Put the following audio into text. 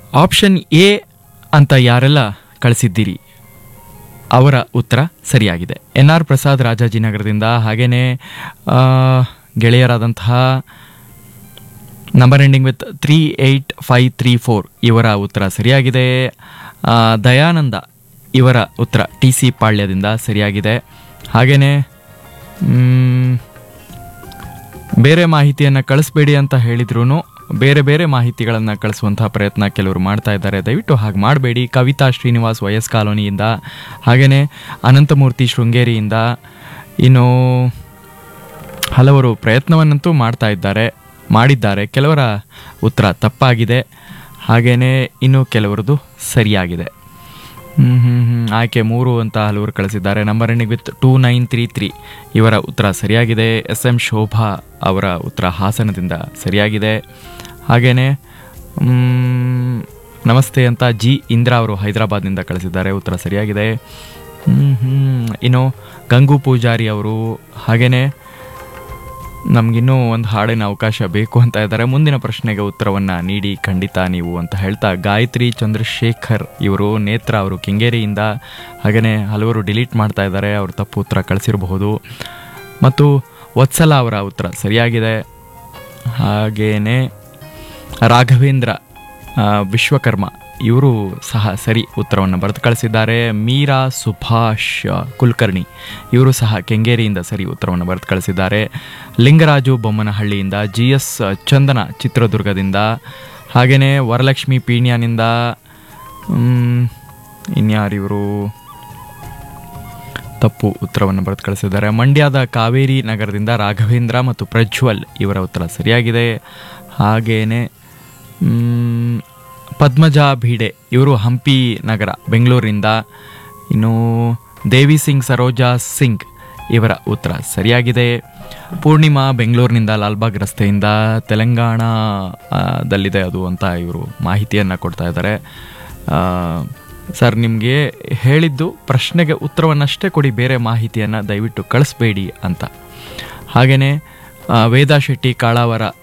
option A ಅಂತ ಯಾರೆಲ್ಲ ಕಳಿಸಿದ್ದೀರಿ ಅವರ ಉತ್ತರ ಸರಿಯಾಗಿದೆ ಎನ್ ಆರ್ ಪ್ರಸಾದ್ ರಾಜಾಜಿನಗರದಿಂದ ಹಾಗೆಯೇ ಆ, ಗೆಳೆಯರಾದಂತಹ number ending with three eight five three four ಇವರ ಉತ್ತರ ಸರಿಯಾಗಿದೆ ಆ, ದಯಾನಂದ ಇವರ ಉತ್ತರ ಟಿ ಸಿ ಪಾಳ್ಯದಿಂದ ಸರಿಯಾಗಿದೆ ಹಾಗೆಯೇ ಬೇರೆ ಮಾಹಿತಿಯನ್ನು ಕಳಿಸ್ಬೇಡಿ ಅಂತ ಹೇಳಿದ್ರು ಬೇರೆ ಬೇರೆ ಮಾಹಿತಿಗಳನ್ನು ಕಳಿಸುವಂತಹ ಪ್ರಯತ್ನ ಕೆಲವರು ಮಾಡ್ತಾ ಇದ್ದಾರೆ ದಯವಿಟ್ಟು ಹಾಗೆ ಮಾಡಬೇಡಿ ಕವಿತಾ ಶ್ರೀನಿವಾಸ್ ವಯಸ್ ಕಾಲೋನಿಯಿಂದ ಹಾಗೆಯೇ ಅನಂತಮೂರ್ತಿ ಶೃಂಗೇರಿಯಿಂದ ಇನ್ನು ಹಲವರು ಪ್ರಯತ್ನವನ್ನಂತೂ ಮಾಡ್ತಾ ಇದ್ದಾರೆ ಮಾಡಿದ್ದಾರೆ ಕೆಲವರ ಉತ್ತರ ತಪ್ಪಾಗಿದೆ ಹಾಗೆಯೇ ಇನ್ನು ಕೆಲವರದು ಸರಿಯಾಗಿದೆ ಹ್ಮ್ ಹ್ಮ್ ಹ್ಮ್ ಆಯ್ಕೆ ಮೂರು ಅಂತ ಹಲವರು ಕಳಿಸಿದ್ದಾರೆ number ending with two nine three three ಇವರ ಉತ್ತರ ಸರಿಯಾಗಿದೆ ಎಸ್ ಎಂ ಶೋಭಾ ಅವರ ಉತ್ತರ ಹಾಸನದಿಂದ ಸರಿಯಾಗಿದೆ ಹಾಗೆಯೇ ನಮಸ್ತೆ ಅಂತ ಜಿ ಇಂದ್ರ ಅವರು ಹೈದರಾಬಾದ್ನಿಂದ ಕಳಿಸಿದ್ದಾರೆ ಉತ್ತರ ಸರಿಯಾಗಿದೆ ಹ್ಮ್ ಹ್ಮ್ ಇನ್ನು ಗಂಗು ಪೂಜಾರಿ ಅವರು ಹಾಗೆಯೇ ನಮಗಿನ್ನೂ ಒಂದು ಹಾಡಿನ ಅವಕಾಶ ಬೇಕು ಅಂತ ಇದ್ದಾರೆ ಮುಂದಿನ ಪ್ರಶ್ನೆಗೆ ಉತ್ತರವನ್ನು ನೀಡಿ ಖಂಡಿತ ನೀವು ಅಂತ ಹೇಳ್ತಾ ಗಾಯತ್ರಿ ಚಂದ್ರಶೇಖರ್ ಇವರು ನೇತ್ರ ಅವರು ಕೆಂಗೇರಿಯಿಂದ ಹಾಗೆಯೇ ಹಲವರು ಡಿಲೀಟ್ ಮಾಡ್ತಾ ಇದ್ದಾರೆ ಅವರು ತಪ್ಪು ಉತ್ತರ ಕಳಿಸಿರಬಹುದು ಮತ್ತು ವತ್ಸಲ ಅವರ ಉತ್ತರ ಸರಿಯಾಗಿದೆ ಹಾಗೇನೆ ರಾಘವೇಂದ್ರ ಆ, ವಿಶ್ವಕರ್ಮ ಇವರು ಸಹ ಸರಿ ಉತ್ತರವನ್ನು ಬರೆದು ಕಳಿಸಿದ್ದಾರೆ ಮೀರಾ ಸುಭಾಷ್ ಕುಲಕರ್ಣಿ ಇವರು ಸಹ ಕೆಂಗೇರಿಯಿಂದ ಸರಿ ಉತ್ತರವನ್ನು ಬರೆದು ಕಳಿಸಿದ್ದಾರೆ ಲಿಂಗರಾಜು ಬೊಮ್ಮನಹಳ್ಳಿಯಿಂದ ಜಿ ಎಸ್ ಚಂದನ ಚಿತ್ರದುರ್ಗದಿಂದ ಹಾಗೆಯೇ ವರಲಕ್ಷ್ಮಿ ಪೀಣ್ಯನಿಂದ ಮ್, ಇನ್ಯಾರಿವರು ತಪ್ಪು ಉತ್ತರವನ್ನು ಬರೆದು ಕಳಿಸಿದ್ದಾರೆ ಮಂಡ್ಯದ ಕಾವೇರಿ ನಗರದಿಂದ ರಾಘವೇಂದ್ರ ಮತ್ತು ಪ್ರಜ್ವಲ್ ಇವರ ಉತ್ತರ ಸರಿಯಾಗಿದೆ ಹಾಗೇನೆ ಮ್, ಪದ್ಮಜಾ ಭೀಡೆ ಇವರು ಹಂಪಿ ನಗರ ಬೆಂಗಳೂರಿಂದ ಇನ್ನು ದೇವಿ ಸಿಂಗ್ ಸರೋಜಾ ಸಿಂಗ್ ಇವರ ಉತ್ತರ ಸರಿಯಾಗಿದೆ ಪೂರ್ಣಿಮಾ ಬೆಂಗಳೂರಿನಿಂದ ಲಾಲ್ಬಾಗ್ ರಸ್ತೆಯಿಂದ ತೆಲಂಗಾಣ ಆ, ದಲ್ಲಿದೆ ಅದು ಅಂತ ಇವರು ಮಾಹಿತಿಯನ್ನು ಕೊಡ್ತಾ ಇದ್ದಾರೆ ಆ, ಸರ್ ನಿಮಗೆ ಹೇಳಿದ್ದು ಪ್ರಶ್ನೆಗೆ ಉತ್ತರವನ್ನಷ್ಟೇ ಕೊಡಿ ಬೇರೆ ಮಾಹಿತಿಯನ್ನು ದಯವಿಟ್ಟು ಕಳಿಸ್ಬೇಡಿ ಅಂತ ಹಾಗೆಯೇ ವೇದಾ ಶೆಟ್ಟಿ ಕಾಳಾವರ